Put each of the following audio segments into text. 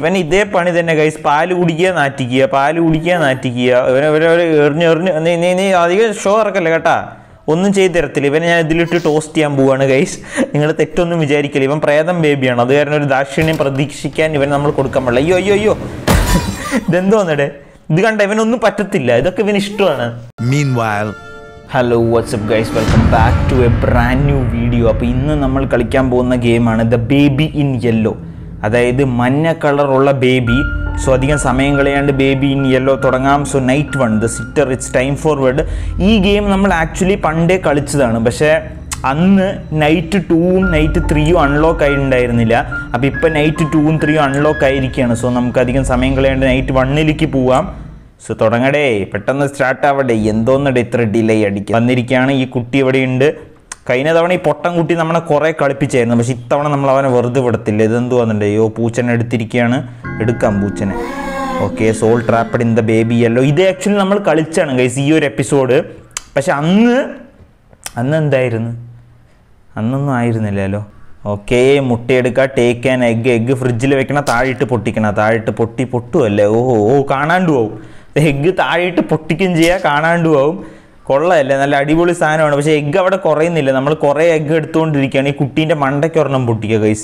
ഇവൻ ഇതേ പണി തന്നെ കൈസ് പാല് കുടിക്കുക നാറ്റിക്കുക പാല് കുടിക്കുക നാറ്റിക്കുക ഇവനെ ഇവനെ ഒരു എറിഞ്ഞ് എറിഞ്ഞ് നീ നീ നീ അധികം ഷോ ഇറക്കല്ലേ കേട്ടാ ഒന്നും ചെയ്ത് തരത്തില്ല ഇവനെ ഞാൻ ഇതിലിട്ട് ടോസ്റ്റ് ചെയ്യാൻ പോവാണ് ഗൈസ് നിങ്ങൾ തെറ്റൊന്നും വിചാരിക്കില്ല ഇവൻ പ്രേതം ബേബിയാണ് അത് കാരണം ഒരു ദാക്ഷിണ്യം പ്രതീക്ഷിക്കാൻ ഇവൻ നമ്മൾ കൊടുക്കാൻ പാടില്ല അയ്യോ അയ്യോ അയ്യോ ഇതെന്തോന്നടേ ഇത് കണ്ട ഇവനൊന്നും പറ്റത്തില്ല ഇതൊക്കെ ഇവന് ഇഷ്ടമാണ് Meanwhile, hello WhatsApp guys welcome back to a brand new video അപ്പോൾ ഇന്ന് നമ്മൾ കളിക്കാൻ പോകുന്ന ഗെയിമാണ് ദ ബേബി ഇൻ യെല്ലോ അതായത് മഞ്ഞ കളറുള്ള ബേബി സോ അധികം സമയം കളയാണ്ട് ബേബി ഇൻ യെല്ലോ തുടങ്ങാം so night one the sitter it's time forward ഈ ഗെയിം നമ്മൾ ആക്ച്വലി പണ്ടേ കളിച്ചതാണ് പക്ഷേ അന്ന് നൈറ്റ് ടൂവും നൈറ്റ് ത്രീയും അൺലോക്ക് ആയിട്ടുണ്ടായിരുന്നില്ല അപ്പോൾ ഇപ്പോൾ നൈറ്റ് ടൂവും ത്രീയും അൺലോക്ക് ആയിരിക്കുകയാണ് സോ നമുക്ക് അധികം സമയം കളയാണ്ട് നൈറ്റ് വണ്ണിലേക്ക് പോവാം സോ തുടങ്ങടേ പെട്ടെന്ന് സ്റ്റാർട്ട് ആവട്ടെ എന്തോന്നടേ ഇത്ര ഡിലേ അടിക്കുക വന്നിരിക്കുകയാണ് ഈ കുട്ടി ഇവിടെ ഉണ്ട് കഴിഞ്ഞ തവണ ഈ പൊട്ടൻ കുട്ടി നമ്മളെ കുറേ കളിപ്പിച്ചായിരുന്നു പക്ഷെ ഇത്തവണ നമ്മൾ അവനെ വെറുതെ വിടത്തില്ല ഇതെന്ത് വന്നിട്ടുണ്ട് അയ്യോ പൂച്ചനെ എടുത്തിരിക്കുകയാണ് എടുക്കാം പൂച്ചനെ okay soul trapped in the baby അല്ലോ ഇത് ആക്ച്വലി നമ്മൾ കളിച്ചാണ് ഗൈസ് ഈ ഒരു എപ്പിസോഡ് പക്ഷെ അന്ന് അന്ന് എന്തായിരുന്നു അന്നൊന്നും ആയിരുന്നില്ലല്ലോ ഓക്കെ മുട്ടയെടുക്കുക ടേക്ക് ആൻ എഗ് എഗ്ഗ് ഫ്രിഡ്ജിൽ വെക്കണം താഴിട്ട് പൊട്ടിക്കണം താഴിട്ട് പൊട്ടി പൊട്ടുമല്ലേ ഓ ഓ കാണാണ്ട് പോവും എഗ്ഗ് താഴിട്ട് പൊട്ടിക്കുകയും ചെയ്യുക കാണാണ്ട് പോവും കൊള്ളയല്ലേ നല്ല അടിപൊളി സാധനമാണ് പക്ഷേ എഗ്ഗ് അവിടെ കുറയുന്നില്ല നമ്മൾ കുറേ എഗ്ഗ് എടുത്തുകൊണ്ടിരിക്കുകയാണ് ഈ കുട്ടീൻ്റെ മണ്ടയ്ക്ക് ഒരെണ്ണം പൊട്ടിക്കുക ഗൈസ്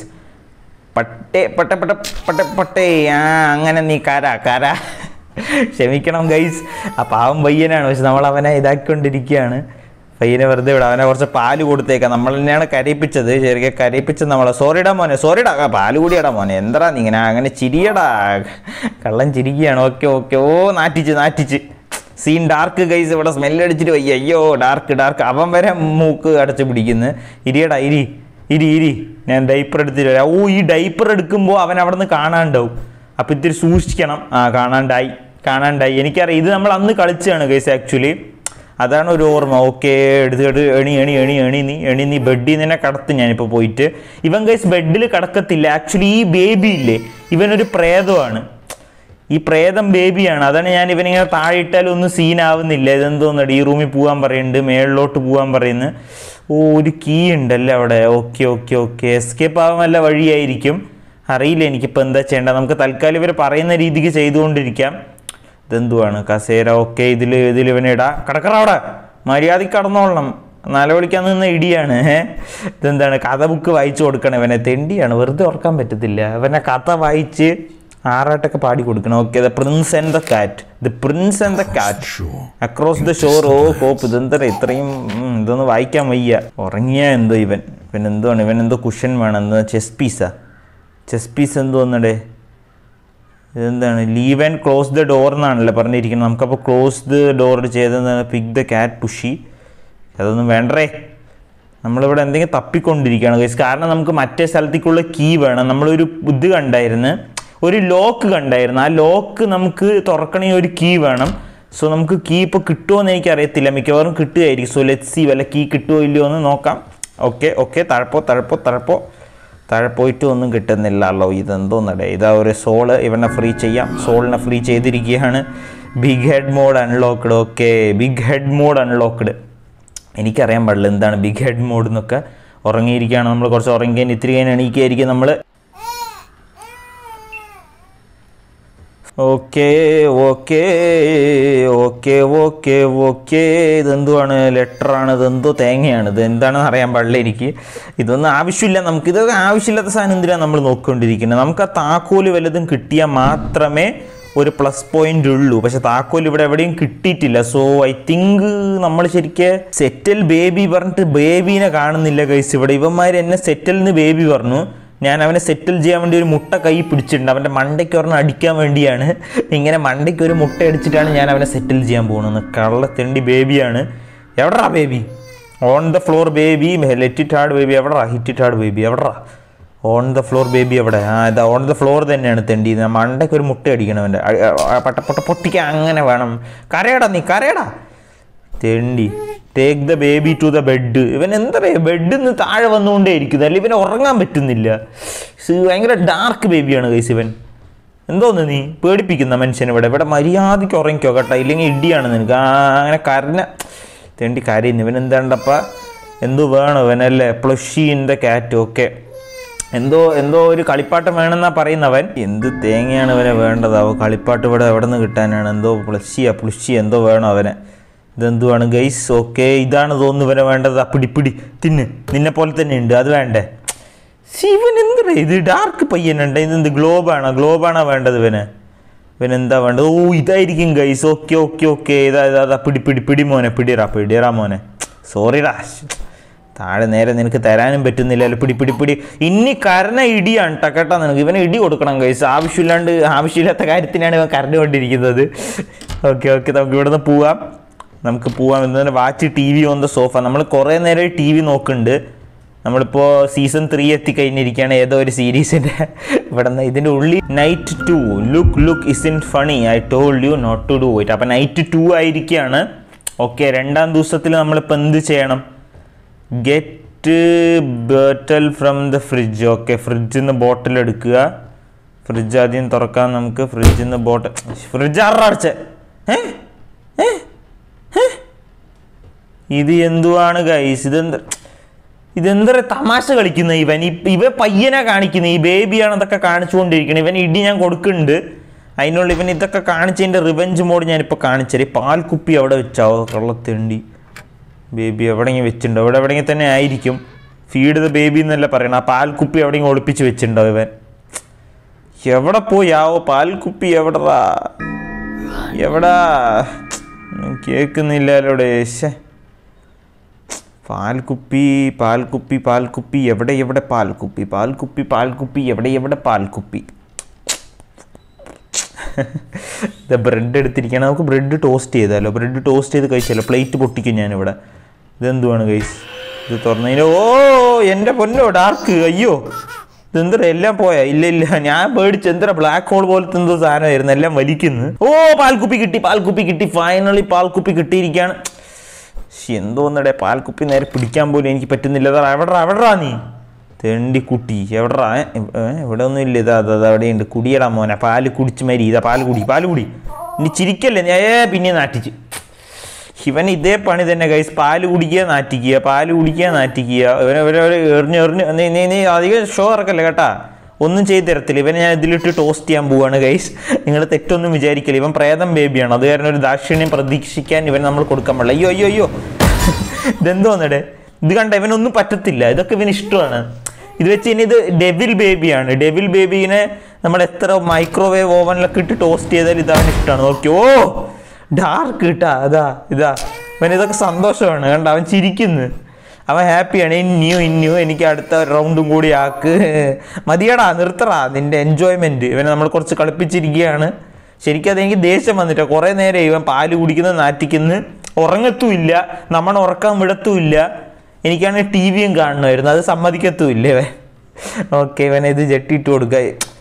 പട്ടേ പട്ട പട്ട പട്ട പട്ടേ ആ അങ്ങനെ നീ കര കര ക്ഷമിക്കണം ഗൈസ് ആ പാവം പയ്യനാണ് പക്ഷെ നമ്മൾ അവനെ ഇതാക്കിക്കൊണ്ടിരിക്കുകയാണ് പയ്യനെ വെറുതെ വിടാം അവനെ കുറച്ച് പാല് കൊടുത്തേക്കാം നമ്മൾ തന്നെയാണ് കരയിപ്പിച്ചത് ശരിക്കും കരയിപ്പിച്ചത് നമ്മളെ സോറിടാ മോനെ സോറിടാ ആ, പാല് കൂടിയടാ മോനെ എന്താടാ നീ ഇങ്ങനെ അങ്ങനെ ചിരിയടാ കള്ളൻ ചിരിക്കുകയാണ് ഓക്കെ ഓക്കെ ഓ നാറ്റിച്ച് നാറ്റിച്ച് സീൻ ഡാർക്ക് ഗൈസ് ഇവിടെ സ്മെല്ലടിച്ചിട്ട് വയ്യ അയ്യോ ഡാർക്ക് ഡാർക്ക് അവൻ വരെ മൂക്ക് അടച്ച് പിടിക്കുന്നു ഇരിയടാ ഇരി ഇരി ഇരി ഞാൻ ഡൈപ്പർ എടുത്തിട്ട് വരാം ഓ ഈ ഡൈപ്പർ എടുക്കുമ്പോൾ അവൻ അവിടെ നിന്ന് കാണാണ്ടാവും അപ്പോൾ ഇത്തിരി സൂക്ഷിക്കണം ആ കാണാണ്ടായി കാണാണ്ടായി എനിക്കറിയാം ഇത് നമ്മൾ അന്ന് കളിച്ചതാണ് ഗൈസ് ആക്ച്വലി അതാണ് ഒരു ഓർമ്മ ഓക്കെ എടുത്തിട്ട് എണി എണി എണി എണി നീ എണി നീ ബെഡിൽ നിന്നെ കടത്തും ഞാനിപ്പോൾ പോയിട്ട് ഇവൻ ഗൈസ് ബെഡിൽ കടക്കത്തില്ല ആക്ച്വലി ഈ ബേബി ഇല്ലേ ഇവനൊരു പ്രേതമാണ് ഈ പ്രേതം ബേബിയാണ് അതാണ് ഞാൻ ഇവനിങ്ങനെ താഴെ ഇട്ടാലും ഒന്നും സീനാവുന്നില്ല ഇതെന്തോന്നടി ഈ റൂമിൽ പോകാൻ പറയുന്നുണ്ട് മേളിലോട്ട് പോകാൻ പറയുന്നു ഓ ഒരു കീ ഉണ്ടല്ലേ അവിടെ ഓക്കെ ഓക്കെ ഓക്കെ എസ്കേപ്പ് ആവാൻ വല്ല വഴിയായിരിക്കും അറിയില്ല എനിക്കിപ്പോൾ എന്താ ചെയ്യേണ്ടത് നമുക്ക് തൽക്കാലം ഇവർ പറയുന്ന രീതിക്ക് ചെയ്തുകൊണ്ടിരിക്കാം ഇതെന്തുവാണ് കസേര ഓക്കെ ഇതിൽ ഇതിൽ ഇവനെ ഇടാ കിടക്കറ അവിടെ മര്യാദയ്ക്ക് കടന്നോളണം നിലവിളിക്കാൻ നിന്ന ഇടിയാണ് ഏ? ഇതെന്താണ് കഥ ബുക്ക് വായിച്ചു കൊടുക്കണം ഇവനെ തെണ്ടിയാണ് വെറുതെ ഓർക്കാൻ പറ്റത്തില്ല ഇവനെ കഥ വായിച്ച് ആറാട്ടൊക്കെ പാടി കൊടുക്കണം okay the prince and the cat the prince and the cat across the shore ഓ കോപ്പ് ഇതെന്താ ഇത്രയും ഉം, ഇതൊന്നും വായിക്കാൻ വയ്യ ഉറങ്ങിയ എന്തോ ഇവൻ പിന്നെ എന്തുവാണ് ഇവൻ എന്തോ കുഷൻ വേണം എന്താ ചെസ് പീസാ ചെസ് പീസ് എന്തോ ഒന്നടേ ഇതെന്താണ് leave and close the door എന്നാണല്ലോ പറഞ്ഞിരിക്കുന്നത് നമുക്കപ്പോൾ ക്ലോസ് ദ ഡോർ ചെയ്തെന്താണ് പിക്ക് ദ ക്യാറ്റ് പുഷി അതൊന്നും വേണ്ടേ നമ്മളിവിടെ എന്തെങ്കിലും തപ്പിക്കൊണ്ടിരിക്കുകയാണ് ഗൈസ് കാരണം നമുക്ക് മറ്റേ സ്ഥലത്തേക്കുള്ള കീ വേണം നമ്മളൊരു ഇത് കണ്ടായിരുന്നു ഒരു ലോക്ക് കണ്ടായിരുന്നു ആ ലോക്ക് നമുക്ക് തുറക്കണേ ഒരു കീ വേണം സോ നമുക്ക് കീ ഇപ്പോൾ കിട്ടുമോ എന്ന് എനിക്ക് അറിയത്തില്ല മിക്കവാറും കിട്ടുകയായിരിക്കും സോ ലെറ്റ് സി വല്ല കീ കിട്ടുമോ ഇല്ലയോ എന്ന് നോക്കാം ഓക്കെ ഓക്കെ തഴപ്പോ തഴപ്പോ തഴപ്പോ താഴെ പോയിട്ട് ഒന്നും കിട്ടുന്നില്ലല്ലോ ഇതെന്തോന്നടേ ഇതാ ഒരു സോള് ഇവനെ ഫ്രീ ചെയ്യാം സോളിനെ ഫ്രീ ചെയ്തിരിക്കുകയാണ് big head mode unlocked okay big head mode unlocked എനിക്കറിയാൻ പാടില്ല എന്താണ് ബിഗ് ഹെഡ് മോഡ് എന്നൊക്കെ ഉറങ്ങിയിരിക്കുകയാണ് നമ്മൾ കുറച്ച് ഉറങ്ങിക്കാൻ ഇത്തിരി കഴിഞ്ഞ് എണീക്കുകയായിരിക്കും നമ്മൾ okay okay okay okay okay ഇതെന്തുവാണ് ലെറ്ററാണ് ഇതെന്തോ തേങ്ങയാണ് ഇത് എന്താണെന്ന് അറിയാൻ പാടില്ല എനിക്ക് ഇതൊന്നും ആവശ്യമില്ല നമുക്ക് ഇതൊക്കെ ആവശ്യമില്ലാത്ത സാധനം എന്തിനാണ് നമ്മൾ നോക്കിക്കൊണ്ടിരിക്കുന്നത് നമുക്ക് ആ താക്കോല് വല്ലതും കിട്ടിയാൽ മാത്രമേ ഒരു പ്ലസ് പോയിന്റ് ഉള്ളൂ പക്ഷെ താക്കോൽ ഇവിടെ എവിടെയും കിട്ടിയിട്ടില്ല സോ ഐ തിങ്ക് നമ്മൾ ശരിക്ക് സെറ്റൽ ബേബി പറഞ്ഞിട്ട് ബേബീനെ കാണുന്നില്ല കൈസ് ഇവിടെ ഇവന്മാർ എന്നെ സെറ്റലിന് ബേബി പറഞ്ഞു ഞാൻ അവനെ സെറ്റിൽ ചെയ്യാൻ വേണ്ടി ഒരു മുട്ട കൈ പിടിച്ചിട്ടുണ്ട് അവൻ്റെ മണ്ടയ്ക്ക് ഒരെണ്ണം അടിക്കാൻ വേണ്ടിയാണ് ഇങ്ങനെ മണ്ടയ്ക്ക് ഒരു മുട്ട അടിച്ചിട്ടാണ് ഞാൻ അവനെ സെറ്റിൽ ചെയ്യാൻ പോകുന്നത് കള്ളത്തെണ്ടി ബേബിയാണ് എവിടെടാ baby on the floor baby let it hard baby എവിടെടാ ഹിറ്റ് ഇറ്റ് ഹാർഡ് ബേബി എവിടെടാ ഓൺ ദ ഫ്ലോർ ബേബി എവിടെ ആ ഇതാ ഓൺ ദ ഫ്ലോർ തന്നെയാണ് തെണ്ടി ഇത് മണ്ടയ്ക്ക് ഒരു മുട്ട അടിക്കണം അവൻ്റെ പട്ട പൊട്ട പൊട്ടിക്കാൻ അങ്ങനെ വേണം കരയടാ നീ കരയടാ തെണ്ടി take the baby to the bed ഇവൻ എന്താ ബെഡിൽ നിന്ന് താഴെ വന്നുകൊണ്ടേ ഇരിക്കുന്നത് അല്ലെങ്കിൽ ഇവന് ഉറങ്ങാൻ പറ്റുന്നില്ല ഇത് ഭയങ്കര ഡാർക്ക് ബേബിയാണ് കൈസ് ഇവൻ എന്തോന്ന് നീ പേടിപ്പിക്കുന്ന മനുഷ്യൻ ഇവിടെ ഇവിടെ മര്യാദയ്ക്ക് ഉറങ്ങിക്കോ കേട്ടോ ഇല്ലെങ്കിൽ ഇടിയാണ് നിനക്ക് ആ അങ്ങനെ കരഞ്ഞ തെണ്ടി കരയുന്നു ഇവൻ എന്താണ്ടപ്പ എന്തു വേണം ഇവനല്ലേ plushie in the cat okay എന്തോ എന്തോ ഒരു കളിപ്പാട്ടം വേണമെന്നാ പറയുന്നവൻ എന്ത് തേങ്ങയാണ് ഇവനെ വേണ്ടത് അവ കളിപ്പാട്ട് ഇവിടെ എവിടെ നിന്ന് കിട്ടാനാണ് എന്തോ പ്ലസ്സിയ പുളിച്ചിയ എന്തോ വേണം അവനെ ഇതെന്തുവാണ് ഗൈസ് ഓക്കെ ഇതാണ് തോന്നുന്നു ഇവനെ വേണ്ടത് ആ പിടി പിടി തിന്ന് നിന്നെ പോലെ തന്നെ ഉണ്ട് അത് വേണ്ടേ ശിവൻ എന്തിനാ ഇത് ഡാർക്ക് പയ്യനുണ്ട് ഇതെന്ത് ഗ്ലോബാണോ ഗ്ലോബാണോ വേണ്ടത് ഇവന് ഇവൻ എന്താ വേണ്ടത് ഓ ഇതായിരിക്കും ഗൈസ് ഓക്കെ ഓക്കെ ഓക്കെ ഇതാ ഇതാ ഇതാ പിടി പിടി പിടി മോനെ പിടിറാ പിടിറാ മോനെ സോറിടാ താഴെ നേരെ നിനക്ക് തരാനും പറ്റുന്നില്ലല്ലോ പിടി പിടി പിടി ഇനി കരണ ഇടിയാണ് ട്ടോ കേട്ടോ നിനക്ക് ഇവന് ഇടി കൊടുക്കണം ഗൈസ് ആവശ്യമില്ലാണ്ട് ആവശ്യമില്ലാത്ത കാര്യത്തിനാണ് ഇവൻ കരണ്ടുകൊണ്ടിരിക്കുന്നത് ഓക്കെ ഓക്കെ നമുക്ക് ഇവിടെ നിന്ന് പോവാം നമുക്ക് പോവാം എന്നാൽ watch T V on the sofa നമ്മൾ കുറേ നേരം ടി വി നോക്കുന്നുണ്ട് നമ്മളിപ്പോൾ സീസൺ ത്രീ എത്തിക്കഴിഞ്ഞിരിക്കുകയാണ് ഏതോ ഒരു സീരീസിൻ്റെ ഇവിടെ നിന്ന് ഇതിൻ്റെ ഉള്ളിൽ night two look look is in funny I told you not to do it അപ്പോൾ നൈറ്റ് ടു ആയിരിക്കുകയാണ് ഓക്കെ രണ്ടാം ദിവസത്തിൽ നമ്മളിപ്പോൾ എന്ത് ചെയ്യണം get bottle from the fridge okay ഫ്രിഡ്ജിൽ നിന്ന് ബോട്ടിൽ എടുക്കുക ഫ്രിഡ്ജ് ആദ്യം തുറക്കാൻ നമുക്ക് ഫ്രിഡ്ജിൽ നിന്ന് ബോട്ടിൽ ഫ്രിഡ്ജ് ആറടച്ച ഏ ഏ ഏ? ഇത് എന്തുവാണ് ഗൈസ് ഇതെന്ത് ഇതെന്തര തമാശ കളിക്കുന്ന ഇവൻ ഈ- ഇവ പയ്യനെ കാണിക്കുന്നത് ഈ ബേബിയാണ് ഇതൊക്കെ കാണിച്ചുകൊണ്ടിരിക്കുന്നത് ഇവൻ ഇടി ഞാൻ കൊടുക്കുന്നുണ്ട് അതിനുള്ള ഇവൻ ഇതൊക്കെ കാണിച്ചതിൻ്റെ റിവെഞ്ച് മോഡ് ഞാനിപ്പോൾ കാണിച്ചത് പാൽക്കുപ്പി അവിടെ വെച്ചാവോ കള്ളത്തേണ്ടി ബേബി എവിടെയെങ്കിലും വെച്ചിട്ടുണ്ടോ ഇവിടെ എവിടെയെങ്കിലും തന്നെ ആയിരിക്കും ഫീഡ് ദ ബേബി എന്നല്ല പറയണം ആ പാൽക്കുപ്പി എവിടെയെങ്കിലും ഒളിപ്പിച്ച് വെച്ചിട്ടുണ്ടോ ഇവൻ എവിടെ പോയി ആവോ പാൽക്കുപ്പി എവിടെടാ എവിടാ കേൾക്കുന്നില്ലല്ലോടെ ശേ പാൽക്കുപ്പി പാൽക്കുപ്പി പാൽക്കുപ്പി എവിടെ എവിടെ പാൽക്കുപ്പി പാൽക്കുപ്പി പാൽക്കുപ്പി എവിടെ എവിടെ പാൽക്കുപ്പി ഇത് ബ്രെഡ് എടുത്തിരിക്കണം നമുക്ക് ബ്രെഡ് ടോസ്റ്റ് ചെയ്താലോ ബ്രെഡ് ടോസ്റ്റ് ചെയ്ത് കഴിച്ചാലോ പ്ലേറ്റ് പൊട്ടിക്കും ഞാനിവിടെ ഇതെന്തുവാണ് കൈസ് ഇത് തുറന്നതിന് ഓ എൻ്റെ പൊന്നോ ഡാർക്ക് അയ്യോ ഇതെന്തര എല്ലാം പോയാ ഇല്ല ഇല്ല ഞാൻ പേടിച്ച് എന്തര ബ്ലാക്ക് ഹോൾ പോലത്തെ എന്തോ സാധനമായിരുന്നു എല്ലാം വലിക്കുന്നു ഓ പാൽക്കുപ്പി കിട്ടി പാൽക്കുപ്പി കിട്ടി ഫൈനലി പാൽക്കുപ്പി കിട്ടിയിരിക്കുകയാണ് ശ്ശി, എന്തോന്നടെ പാൽക്കുപ്പി നേരെ പിടിക്കാൻ പോലും എനിക്ക് പറ്റുന്നില്ല അതാ എവിടാ എവിടാ നീ തെണ്ടിക്കുട്ടി എവിടാ ഏ, ഏ, ഇവിടെ ഒന്നും ഇല്ല ഇതാ അതാ അതാ അവിടെയുണ്ട് കുടിയടാ മോനെ പാല് കുടിച്ച് മരി ഇതാ പാല് കുടി പാല് കുടി ഇനി ചിരിക്കല്ലേ ഞാൻ ഏ പിന്നെ നാട്ടിച്ച് ഇവൻ ഇതേ പണി തന്നെ കൈസ് പാല് കുടിക്കുക നാറ്റിക്കുക പാല് കുടിക്കുക നാറ്റിക്കുക ഇവനെ ഇവനെ ഇവനെ എറിഞ്ഞ് എറിഞ്ഞ് നീ നീ നീ അധികം ഷോ ഇറക്കല്ലേ കേട്ടാ ഒന്നും ചെയ്ത് തരത്തില്ല ഇവനെ ഞാൻ ഇതിലിട്ട് ടോസ്റ്റ് ചെയ്യാൻ പോവാണ് ഗൈസ് നിങ്ങൾ തെറ്റൊന്നും വിചാരിക്കില്ല ഇവൻ പ്രേതം ബേബിയാണ് അത് കാരണം ഒരു ദാക്ഷിണ്യം പ്രതീക്ഷിക്കാൻ ഇവൻ നമ്മൾ കൊടുക്കാൻ പാടില്ല അയ്യോ അയ്യോ അയ്യോ ഇതെന്തോന്നടേ ഇത് കണ്ട ഇവനൊന്നും പറ്റത്തില്ല ഇതൊക്കെ ഇവന് ഇഷ്ടമാണ് ഇത് വെച്ച് ഇനി ഇത് ഡെവിൽ ബേബിയാണ് ഡെവിൽ ബേബീനെ നമ്മൾ എത്ര മൈക്രോവേവ് ഓവനിലൊക്കെ ഇട്ട് ടോസ്റ്റ് ചെയ്താൽ ഇതാണ് ഇഷ്ടമാണ് ഓക്കെ ഓ ഡാർക്ക് കിട്ടാ അതാ ഇതാ അവൻ ഇതൊക്കെ സന്തോഷമാണ് കണ്ട അവൻ ചിരിക്കുന്നു അവൻ ഹാപ്പിയാണ് ഇനിയും ഇനിയും എനിക്ക് അടുത്ത റൗണ്ടും കൂടി ആക്ക് മതിയടാ നിർത്തടാ നിന്റെ എൻജോയ്മെന്റ് ഇവനെ നമ്മൾ കുറച്ച് കളിപ്പിച്ചിരിക്കുകയാണ് ശരിക്കും അതെനിക്ക് ദേഷ്യം വന്നിട്ടാ കുറേ നേരം ഇവൻ പാല് കുടിക്കുന്ന നാറ്റിക്കുന്നു ഉറങ്ങത്തുമില്ല നമ്മൾ ഉറക്കാൻ വിടത്തുമില്ല എനിക്കാണെങ്കിൽ ടി വിയും കാണണമായിരുന്നു അത് സമ്മതിക്കത്തുമില്ല ഇവൻ ഓക്കെ ഇവൻ ഇത് ജെട്ടിയിട്ട് കൊടുക്കുക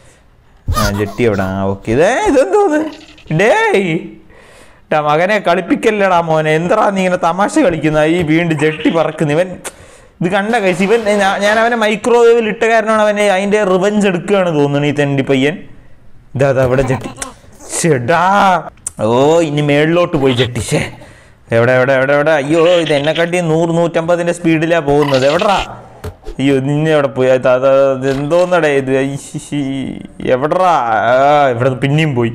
ആ ജെട്ടി എവിടെ ആ ഓക്കെ ഇതേ ഇതെന്തോന്ന് ഡേയ് ടാ മകനെ കളിപ്പിക്കല്ലടാ മോനെ എന്തടാ നീ ഇങ്ങനെ തമാശ കളിക്കുന്ന ഈ വീണ്ടും ജെട്ടി പറക്കുന്ന ഇവൻ ഇത് കണ്ട കഴിച്ച് ഇവൻ ഞാ- ഞാൻ അവനെ മൈക്രോവേവിൽ ഇട്ട കാരണമാണ് അവനെ അതിൻ്റെ റിവഞ്ച് എടുക്കുകയാണ് തോന്നുന്നു ഈ തെണ്ടി പയ്യൻ ഇതാ അതാ ഇവിടെ ജെട്ടി ചേടാ ഓ ഇനി മേളിലോട്ട് പോയി ജെട്ടി ശേ എവിടെ എവിടെ എവിടെ എവിടെ അയ്യോ ഇത് എന്നെ കാട്ടി നൂറ് നൂറ്റമ്പതിൻ്റെ സ്പീഡിലാണ് പോകുന്നത് എവിടെടാ അയ്യോ നിന്നെ എവിടെ പോയി അത് അത് അത് എന്തോന്നടേ ഇത് ഐശ്ശി. എവിടെടാ ആ ഇവിടെ പിന്നെയും പോയി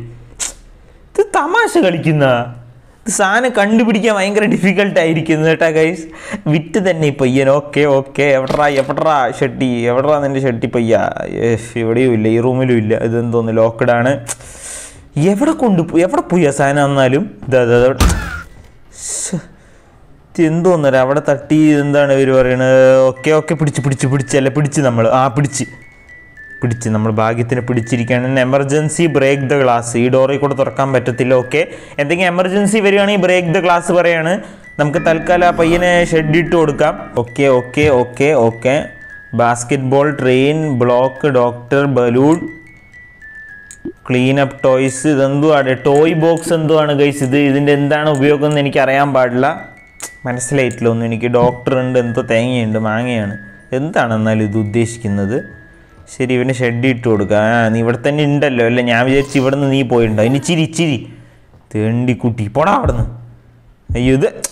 ഇത് തമാശ കളിക്കുന്ന ഇത് സാധനം കണ്ടുപിടിക്കാൻ ഭയങ്കര ഡിഫിക്കൽട്ട് ആയിരിക്കുന്നു കേട്ടാ ഗൈസ് വിറ്റ് തന്നെ ഈ പയ്യൻ ഓക്കെ ഓക്കെ എവിടെടാ എവിടെടാ ഷെട്ടി എവിടെടാ നിന്റെ ഷെട്ടി പയ്യ ഏഹ്, ഇവിടെയും ഇല്ല ഈ റൂമിലും ഇല്ല ഇതെന്തോന്ന് ലോക്ക്ഡ് ആണ് എവിടെ കൊണ്ടുപോയി എവിടെ പോയി ആ സാധനം എന്നാലും ഇതാ ഇതാ, ഇതാ. ശ്ശെ. ഇത് എന്തോന്നര അവിടെ തട്ടി എന്താണ് ഇവർ പറയണത് ഓക്കെ ഓക്കെ പിടിച്ച് പിടിച്ച് പിടിച്ചല്ല പിടിച്ച് നമ്മൾ ആ പിടിച്ച് പിടിച്ച് നമ്മൾ ഭാഗ്യത്തിന് പിടിച്ചിരിക്കുകയാണ് എമർജൻസി ബ്രേക്ക് ദ ഗ്ലാസ് ഈ ഡോറിൽ കൂടെ തുറക്കാൻ പറ്റത്തില്ല ഓക്കെ എന്തെങ്കിലും എമർജൻസി വരികയാണെങ്കിൽ ബ്രേക്ക് ദ ഗ്ലാസ് പറയാണ് നമുക്ക് തൽക്കാലം ആ പയ്യനെ ഷെഡ് ഇട്ട് കൊടുക്കാം okay okay okay okay basketball train block doctor balloon clean up toys ഇതെന്തുവാണ് ടോയ് ബോക്സ് എന്തുവാണ് ഗൈസ് ഇത് ഇതിൻ്റെ എന്താണ് ഉപയോഗം എന്ന് എനിക്ക് അറിയാൻ പാടില്ല മനസ്സിലായിട്ടില്ല ഒന്നും എനിക്ക് ഡോക്ടർ ഉണ്ട് എന്തോ തേങ്ങയുണ്ട് മാങ്ങയാണ് എന്താണ് എന്നാലും ഇത് ഉദ്ദേശിക്കുന്നത് ശരി ഇവന് ഷെഡ് ഇട്ട് കൊടുക്കുക ആ നീ ഇവിടെ തന്നെ ഉണ്ടല്ലോ അല്ല ഞാൻ വിചാരിച്ചു ഇവിടെ നിന്ന് നീ പോയിട്ടുണ്ടോ ഇനി ചിരി ചിരി തേണ്ടി കുട്ടി പോടാ അവിടെ നിന്ന് അയ്യോ ഇത്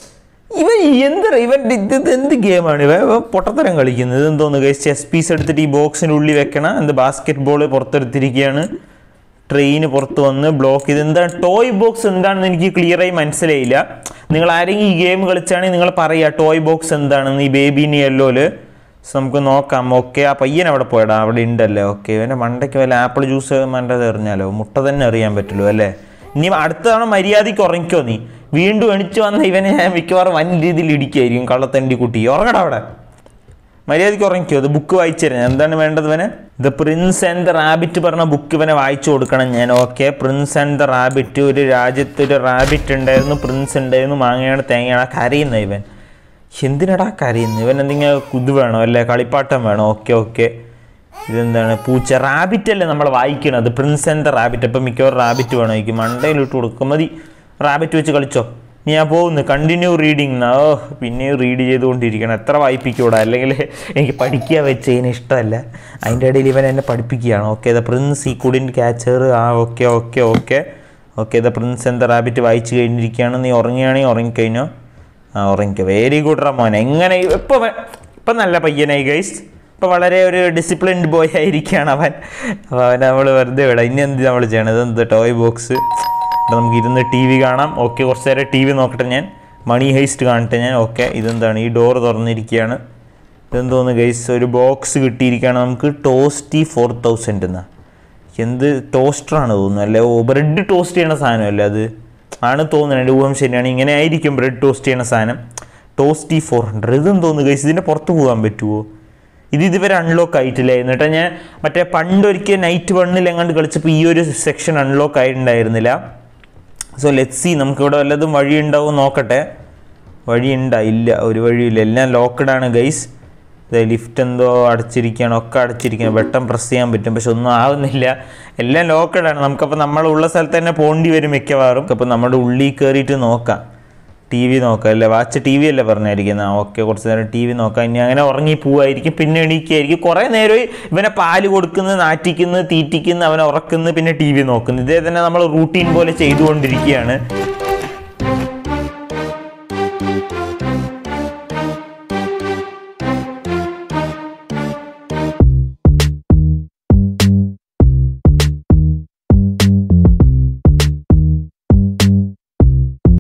ഇവൻ എന്താ ഇവൻ ഇത് ഇത് എന്ത് ഗെയിമാണ് ഇവ ഇവൻ പൊട്ടത്തരം കളിക്കുന്നത് എന്തോന്ന് ഗൈസ് ചെസ് പീസ് എടുത്തിട്ട് ഈ ബോക്സിൻ്റെ ഉള്ളിൽ വെക്കണം എന്ത് ബാസ്കറ്റ് ബോൾ പുറത്തെടുത്തിരിക്കുകയാണ് ട്രെയിന് പുറത്ത് വന്ന് ബ്ലോക്ക് ചെയ്ത് എന്താണ് ടോയ് ബോക്സ് എന്താണെന്ന് എനിക്ക് ക്ലിയറായി മനസ്സിലായില്ല നിങ്ങൾ ആരെങ്കിലും ഈ ഗെയിം കളിച്ചാണെങ്കിൽ നിങ്ങൾ പറയുക ടോയ് ബോക്സ് എന്താണെന്ന് ഈ ബേബീനി യെല്ലോല് സോ നമുക്ക് നോക്കാം ഓക്കെ ആ പയ്യൻ അവിടെ പോയടാ അവിടെ ഉണ്ടല്ലേ ഓക്കെ ഇവൻ്റെ മണ്ടയ്ക്ക് വല്ല ആപ്പിൾ ജ്യൂസ് മണ്ടത് എറിഞ്ഞാലോ മുട്ട തന്നെ അറിയാൻ പറ്റുള്ളൂ അല്ലേ ഇനി അടുത്ത തവണ മര്യാദയ്ക്ക് ഉറങ്ങിക്കോ നീ വീണ്ടും എണിച്ചു വന്ന ഇവനെ ഞാൻ മിക്കവാറും വൻ രീതിയിൽ ഇടിക്കായിരിക്കും കള്ളത്തണ്ടി കുട്ടി ഉറങ്ങടാ അവിടെ മര്യാദയ്ക്ക് ഉറങ്ങിക്കോ അത് ബുക്ക് വായിച്ചു തരാം എന്താണ് വേണ്ടത് ഇവന് the prince and the rabbit പറഞ്ഞ ബുക്ക് ഇവനെ വായിച്ചു കൊടുക്കണം ഞാൻ okay prince and the rabbit ഒരു രാജ്യത്ത് ഒരു റാബിറ്റ് ഉണ്ടായിരുന്നു പ്രിൻസ് ഉണ്ടായിരുന്നു മാങ്ങയാണ് തേങ്ങയാണ് കരയുന്ന ഇവൻ എന്തിനടാ കരയുന്നത് ഇവൻ എന്തെങ്കിലും ഇത് വേണോ അല്ലേ കളിപ്പാട്ടം വേണോ ഓക്കെ ഓക്കെ ഇതെന്താണ് പൂച്ച റാബിറ്റ് അല്ലേ നമ്മൾ വായിക്കണത് പ്രിൻസ് ആൻഡ് ദ റാബിറ്റ് അപ്പം മിക്കവാറും റാബിറ്റ് വേണോ എനിക്ക് മണ്ടയിലിട്ട് കൊടുക്കും മതി റാബിറ്റ് വെച്ച് കളിച്ചോ നീ ഞാൻ പോകുന്നു കണ്ടിന്യൂ റീഡിങ് ഓ പിന്നെയും റീഡ് ചെയ്തുകൊണ്ടിരിക്കണം എത്ര വായിപ്പിക്കൂടാ അല്ലെങ്കിൽ എനിക്ക് പഠിക്കുക വെച്ച് ഇതിന് ഇഷ്ടമല്ല അതിൻ്റെ ഇടയിൽ ഇവൻ എന്നെ പഠിപ്പിക്കുകയാണ് ഓക്കെ ദ പ്രിൻസ് ഈ കുഡിൻ ക്യാച്ചർ ആ okay okay okay okay the prince and the rabbit വായിച്ച് കഴിഞ്ഞിരിക്കുകയാണ് നീ ഉറങ്ങുകയാണെങ്കിൽ ഉറങ്ങിക്കഴിഞ്ഞോ ആ ഉറങ്ങിക്കോ വെരി ഗുഡ് റമോൻ എങ്ങനെ ഇപ്പം ഇപ്പം നല്ല പയ്യനായി ഗൈസ് ഇപ്പം വളരെ ഒരു ഡിസിപ്ലിൻഡ് ബോയ് ആയിരിക്കുകയാണ് അവൻ അപ്പോൾ അവൻ നമ്മൾ വെറുതെ വിടാം ഇനി എന്ത് നമ്മൾ ചെയ്യണം ഇതെന്ത് ടോയ് ബോക്സ് ഇവിടെ നമുക്ക് ഇരുന്ന് ടി വി കാണാം ഓക്കെ കുറച്ച് നേരം ടി വി നോക്കട്ടെ ഞാൻ മണി ഹൈസ്റ്റ് കാണട്ടെ ഞാൻ ഓക്കെ ഇതെന്താണ് ഈ ഡോർ തുറന്നിരിക്കുകയാണ് ഇതെന്തോന്ന് ഗൈസ് ഒരു ബോക്സ് കിട്ടിയിരിക്കുകയാണ് നമുക്ക് ടോസ്റ്റി ഫോർ തൗസൻഡ് എന്നാ എന്ത് ടോസ്റ്ററാണ് തോന്നുന്നു അല്ലേ ഓ ബ്രെഡ് ടോസ്റ്റ് ചെയ്യണ സാധനമല്ലേ അത് ആണ് തോന്നുന്നത് എൻ്റെ ഊഹം ശരിയാണ് ഇങ്ങനെ ആയിരിക്കും ബ്രെഡ് ടോസ്റ്റ് ചെയ്യണ സാധനം ടോസ്റ്റി ഫോർ ഹൺഡ്രഡ് ഇതെന്ന് തോന്നുന്നു ഗൈസ് ഇതിൻ്റെ പുറത്ത് പോകാൻ പറ്റുമോ ഇത് ഇതുവരെ അൺലോക്ക് ആയിട്ടില്ല എന്നിട്ട് ഞാൻ മറ്റേ പണ്ടൊരിക്കൽ നൈറ്റ് വണ്ണിൽ എങ്ങാണ്ട് കളിച്ചപ്പോൾ ഈ ഒരു സെക്ഷൻ അൺലോക്ക് ആയിട്ടുണ്ടായിരുന്നില്ല സോ ലെറ്റ് സി നമുക്കിവിടെ വല്ലതും വഴി ഉണ്ടാവും നോക്കട്ടെ വഴി ഉണ്ടാ ഇല്ല ഒരു വഴിയില്ല എല്ലാം ലോക്ക്ഡ് ആണ് ഗൈസ് ലിഫ്റ്റ് എന്തോ അടച്ചിരിക്കുകയാണ് ഒക്കെ അടച്ചിരിക്കുകയാണ് ബട്ടൺ പ്രസ് ചെയ്യാൻ പറ്റും പക്ഷെ ഒന്നും ആവുന്നില്ല എല്ലാം ലോക്ക്ഡ് ആണ് നമുക്കപ്പോൾ നമ്മളുള്ള സ്ഥലത്ത് തന്നെ പോണ്ടി വരും മിക്കവാറും അപ്പോൾ നമ്മുടെ ഉള്ളിൽ കയറിയിട്ട് നോക്കാം ടി വി നോക്കാം അല്ലേ വാച്ച് ടി വി അല്ലേ പറഞ്ഞായിരിക്കുന്നത് ആ ഓക്കെ കുറച്ച് നേരം ടി വി നോക്കാം ഇനി അങ്ങനെ ഉറങ്ങി പോവായിരിക്കും പിന്നെ എണീക്കായിരിക്കും കുറേ നേരം ഇവനെ പാല് കൊടുക്കുന്നത് നാറ്റിക്കുന്നത് തീറ്റിക്കുന്നത് അവനെ ഉറക്കുന്നത് പിന്നെ ടി വി നോക്കുന്നത് ഇതേ തന്നെ നമ്മൾ റൂട്ടീൻ പോലെ ചെയ്തുകൊണ്ടിരിക്കുകയാണ്